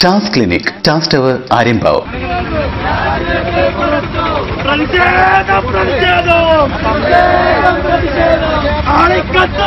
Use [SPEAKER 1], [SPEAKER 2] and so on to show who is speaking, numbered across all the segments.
[SPEAKER 1] ടാസ് clinic Taz tower Aryampavu
[SPEAKER 2] പ്രതിഷേധം പ്രതിഷേധം ആളിക്കത്തും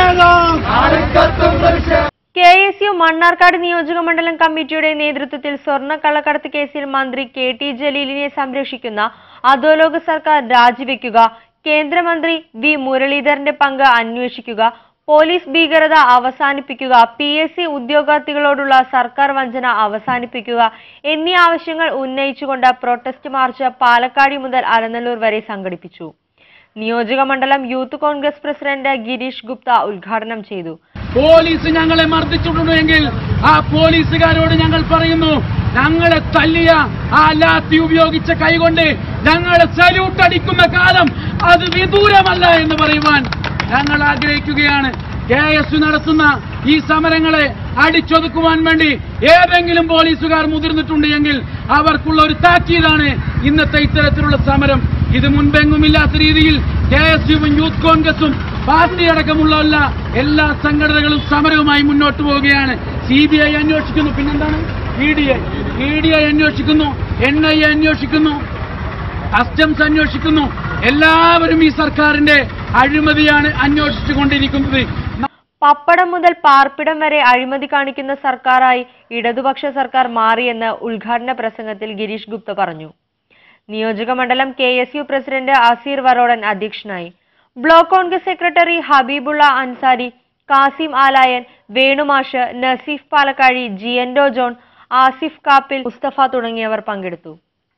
[SPEAKER 2] പ്രതിഷേധം
[SPEAKER 3] കെ എസ് യു മണ്ണാർക്കാട് നിയോജക മണ്ഡലം കമ്മിറ്റിയുടെ നേതൃത്വത്തിൽ സ്വർണ്ണ കള്ളക്കടത്ത് കേസിൽ മന്ത്രി കെ ടി ജലീലിനെ സംരക്ഷിക്കുന്ന അധോലോക സർക്കാർ രാജിവെക്കുക കേന്ദ്രമന്ത്രി വി മുരളീധരന്റെ പങ്ക് അന്വേഷിക്കുക പോലീസ് ഭീകരത അവസാനിപ്പിക്കുക പി എസ് സി ഉദ്യോഗാർത്ഥികളോടുള്ള സർക്കാർ വഞ്ചന അവസാനിപ്പിക്കുക എന്നീ ആവശ്യങ്ങൾ ഉന്നയിച്ചുകൊണ്ട് പ്രൊട്ടസ്റ്റ് മാർച്ച് പാലക്കാടി മുതൽ അലനല്ലൂർ വരെ സംഘടിപ്പിച്ചു നിയോജക മണ്ഡലം യൂത്ത് കോൺഗ്രസ് പ്രസിഡന്റ് ഗിരീഷ് ഗുപ്ത ഉദ്ഘാടനം ചെയ്തു
[SPEAKER 2] പോലീസ് ഞങ്ങളെ മർദ്ദിച്ചിട്ടുണ്ടെങ്കിൽ ആ പോലീസുകാരോട് ഞങ്ങൾ പറയുന്നു ഞങ്ങളെ തല്ലിയ ആ ലാത്തി ഉപയോഗിച്ച കൈകൊണ്ട് ഞങ്ങളെ സല്യൂട്ട് അടിക്കുന്ന കാലം അത് വിദൂരമല്ല എന്ന് പറയുവാൻ ഞങ്ങൾ ആഗ്രഹിക്കുകയാണ് കെ എസ് യു നടത്തുന്ന ഈ സമരങ്ങളെ അടിച്ചൊതുക്കുവാൻ വേണ്ടി ഏതെങ്കിലും പോലീസുകാർ മുതിർന്നിട്ടുണ്ട് എങ്കിൽ അവർക്കുള്ള ഒരു താക്കീതാണ് ഇന്നത്തെ ഇത്തരത്തിലുള്ള സമരം ഇത് മുൻപെങ്ങുമില്ലാത്ത രീതിയിൽ കെ എസ് യുവും യൂത്ത് കോൺഗ്രസും പാർട്ടി അടക്കമുള്ള എല്ലാ എല്ലാ സംഘടനകളും സമരവുമായി മുന്നോട്ട് പോവുകയാണ് സി ബി ഐ അന്വേഷിക്കുന്നു പിന്നെന്താണ് E D I E D I അന്വേഷിക്കുന്നു എൻ ഐ എ അന്വേഷിക്കുന്നു കസ്റ്റംസ് അന്വേഷിക്കുന്നു എല്ലാവരും ഈ സർക്കാരിന്റെ അഴിമതിയാണ് അന്വേഷിച്ചുകൊണ്ടിരിക്കുന്നത്
[SPEAKER 3] പപ്പടം മുതൽ പാർപ്പിടം വരെ അഴിമതി കാണിക്കുന്ന സർക്കാരായി ഇടതുപക്ഷ സർക്കാർ മാറിയെന്ന് ഉദ്ഘാടന പ്രസംഗത്തിൽ ഗിരീഷ് ഗുപ്ത പറഞ്ഞു നിയോജക മണ്ഡലം K S U president Azeer Varodan അധ്യക്ഷനായി ബ്ലോക്ക് കോൺഗ്രസ് സെക്രട്ടറി ഹബീബുള്ള അൻസാരി കാസിം ആലായൻ വേണുമാഷ് നസീഫ് പാലക്കാഴി ജിയൻഡോ ജോൺ ആസിഫ് കാപ്പിൽ മുസ്തഫ തുടങ്ങിയവർ പങ്കെടുത്തു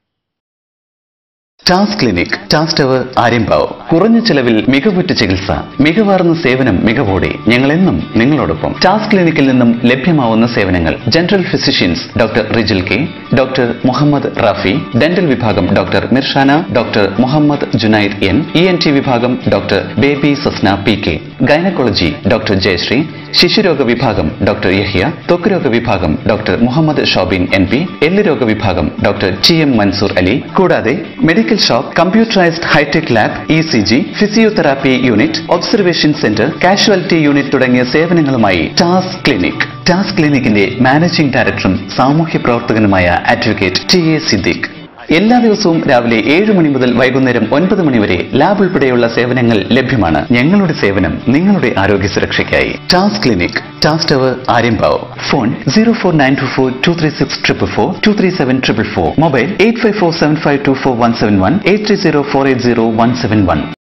[SPEAKER 1] Taz clinic Taz tower Aryampavu കുറഞ്ഞ ചെലവിൽ മികവുറ്റ ചികിത്സ മികവാർന്ന സേവനം മികവോടെ ഞങ്ങളെന്നും നിങ്ങളോടൊപ്പം ടാസ് ക്ലിനിക്കിൽ നിന്നും ലഭ്യമാവുന്ന സേവനങ്ങൾ general physicians doctor Rijil K doctor Muhammad Rafi dental വിഭാഗം doctor Mirshana doctor Muhammad Junaid N E N T വിഭാഗം doctor Baby Sasna P K gynaecology doctor Jayasree ശിശുരോഗ വിഭാഗം ഡോക്ടർ യഹിയ ത്വക്ക് രോഗ വിഭാഗം doctor Muhammad Shobin N P എല്ല് രോഗ വിഭാഗം doctor T M Mansoor Ali കൂടാതെ medical shop computerised hitech lab E C G physiotherapy unit observation centre casualty unit തുടങ്ങിയ സേവനങ്ങളുമായി ടാസ് ക്ലിനിക് ടാസ് ക്ലിനിക്കിന്റെ മാനേജിംഗ് ഡയറക്ടറും സാമൂഹ്യ പ്രവർത്തകനുമായ അഡ്വക്കേറ്റ് ടി എ സിദ്ദിഖ് എല്ലാ ദിവസവും രാവിലെ ഏഴ് മണി മുതൽ വൈകുന്നേരം ഒൻപത് മണി വരെ ലാബ് ഉൾപ്പെടെയുള്ള സേവനങ്ങൾ ലഭ്യമാണ് ഞങ്ങളുടെ സേവനം നിങ്ങളുടെ ആരോഗ്യ സുരക്ഷയ്ക്കായി Taz clinic Taz tower Aryampavu phone zero four nine two four two three six triple four two three seven triple four mobile eight five four seven five two four one seven one eight three zero four eight zero one seven one